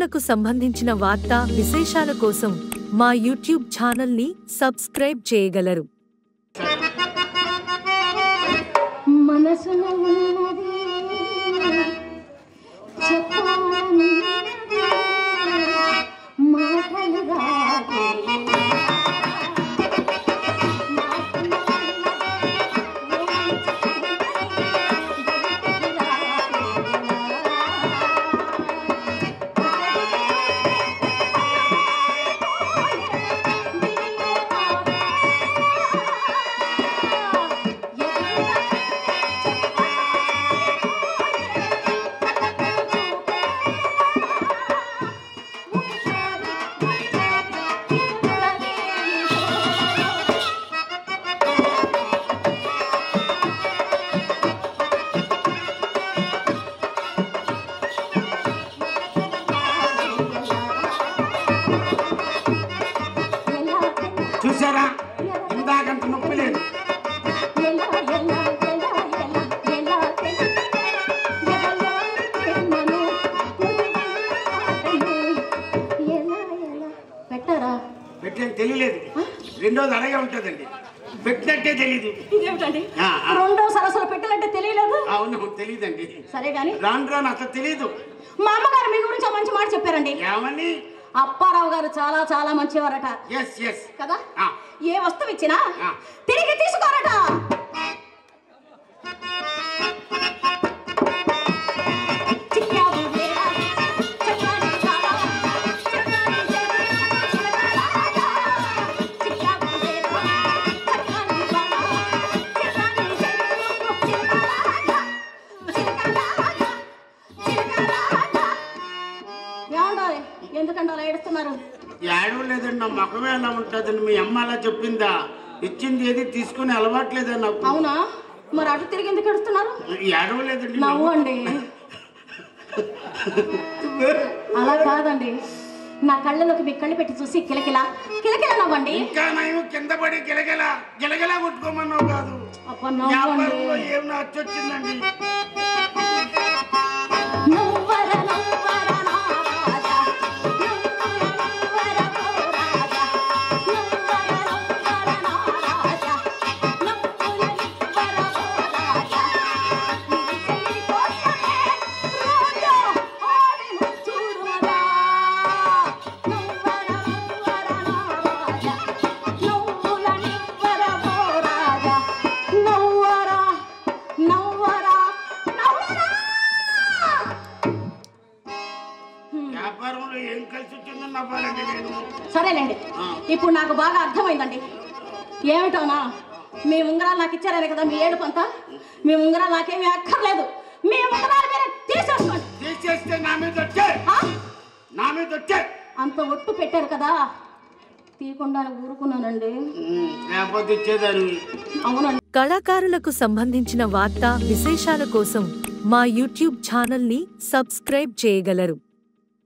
కళాకారులకు సంబంధించిన వార్తా విశేషాల కోసం మా యూట్యూబ్ ఛానల్ని సబ్స్క్రైబ్ చేయగలరు మనసున ఉన్నది చెప్పాలని మాటలు రాదే. చూసారా ఇందాకంత నొప్పి లేదు పెట్టారా పెట్టేది తెలియలేదు రెండోది అలాగే ఉంటుందండి పెట్టినట్టే తెలీదు ఇదేమిటండి ఆ, ఆ. రెండో సరస్సులు పెట్టాలంటే తెలియలేదు అవును తెలియదండి సరే గాని రాను రాను అసలు తెలీదు మా అమ్మగారు మీ గురించి ఒక మంచి మాట చెప్పారండి ఏమని అప్పారావు గారు చాలా చాలా మంచివారట ఎస్ ఎస్ కదా ఆ. ఏ వస్తువు ఇచ్చినా ఆ. తిరిగి తీసుకోరట చిక్కావు వేళ, చక్కని కాల, చక్కని జగ, చిలకలాగా. చిక్కావు వేళ, చక్కని కాల, చక్కని జగ, చిలకలాగా. చిలకలాగా, చిలకలాగా. ఏమండాలి ఎందుకంటే అలా ఏడుస్తున్నారు ఏడవ లేదండి నా ముఖమే అలా ఉంటుందండి మీ అమ్మ అలా చెప్పిందా ఇచ్చింది ఏది తీసుకుని అలవాట్లేదా నాకు అవునా మరి అటు తిరిగి ఎందుకు ఏడుస్తున్నారు ఏడవ లేదండి నవ్వండి అలా కాదండి నా కళ్ళలోకి మీ కళ్ళు పెట్టి చూసి కిలకిల కిలకిల నవ్వండి ఇంకా నయం కింద పడి గిలగిల గిలగిల కొట్టుకోమన్నావు కాదు అబ్బా నవ్వండి వ్యాపారంలో ఏం నచ్చొచ్చిందండి నవ్వర నవ్వర నా రాజా. నవ్వర నవ్వర ఓ రాజా. నవ్వర నవ్వర నా రాజా. నవ్వుల నివ్వర ఓ రాజా. నిలిచి కోసమే రోజా ఆడిన చూడుమదా. నవ్వర నవ్వర నా రాజా. నవ్వుల నివ్వర ఓ రాజా. నవ్వర నవ్వర నవ్వర వ్యాపారంలో ఏం కలిసి వచ్చిందో నవ్వాలండి నేను సరేలేండి ఆ. ఇప్పుడు నాకు బాగా అర్థమైందండి ఏమిటోనా మీ ఉంగరాలు నాకు ఇచ్చారనే కదా మీ ఏడుపు అంతా మీ ఉంగరాలు నాకేమీ అక్కర్లేదు మీ ఉంగరాలు మీరే తీసేసుకోండి తీసేస్తే నా మీద వచ్చే ఆ? నా మీద వచ్చే అంత ఒట్టు పెట్టారు కదా తీయకుండా ఊరుకున్నానండి ఉమ్, లేకపోతే ఇచ్చేదాన్ని అవునండి కళాకారులకు సంబంధించిన వార్తా విశేషాల కోసం మా యూట్యూబ్ ఛానల్ని సబ్స్క్రైబ్ చేయగలరు